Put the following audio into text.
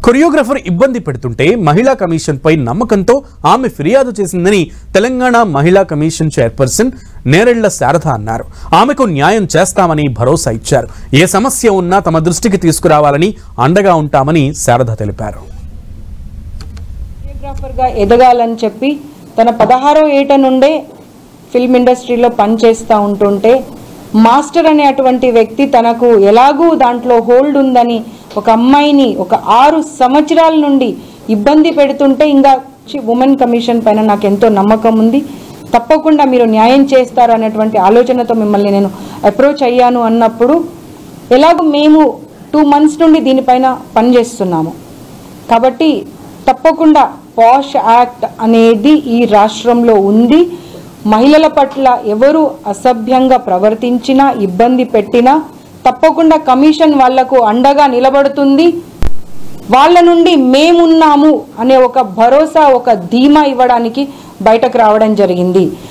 choreographer ఇబ్బంది పెడుతుంటే మహిళా కమిషన్ పై నమ్మకంతో ఆమె ఫిర్యాదు చేసిందని తెలంగాణ మహిళా కమిషన్ చైర్పర్సన్ నేరెళ్ల శారద అన్నారు ఆమెకు న్యాయం చేస్తామని భరోసా ఇచ్చారు ఏ సమస్య ఉన్నా తమ దృష్టికి తీసుకురావాలని అండగా ఉంటామని శారద తెలిపారు కొరియోగ్రాఫర్గా ఎదగాలని చెప్పి తన పదహారో ఏట నుండే ఫిల్మ్ ఇండస్ట్రీలో పనిచేస్తూ ఉంటుంటే మాస్టర్ అనే అటువంటి వ్యక్తి తనకు ఎలాగూ దాంట్లో హోల్డ్ ఉందని ఒక అమ్మాయిని ఒక ఆరు సంవత్సరాల నుండి ఇబ్బంది పెడుతుంటే ఇంకా ఉమెన్ కమిషన్ పైన నాకు ఎంతో నమ్మకం ఉంది తప్పకుండా మీరు న్యాయం చేస్తారు అనేటువంటి ఆలోచనతో మిమ్మల్ని నేను అప్రోచ్ అయ్యాను అన్నప్పుడు ఎలాగో మేము టూ మంత్స్ నుండి దీనిపైన పనిచేస్తున్నాము కాబట్టి తప్పకుండా పాష్ యాక్ట్ అనేది ఈ రాష్ట్రంలో ఉంది మహిళల పట్ల ఎవరు అసభ్యంగా ప్రవర్తించినా ఇబ్బంది పెట్టినా తప్పకుండా కమిషన్ వాళ్లకు అండగా నిలబడుతుంది వాళ్ళ నుండి మేమున్నాము అనే ఒక భరోసా ఒక ధీమా ఇవ్వడానికి బయటకు రావడం జరిగింది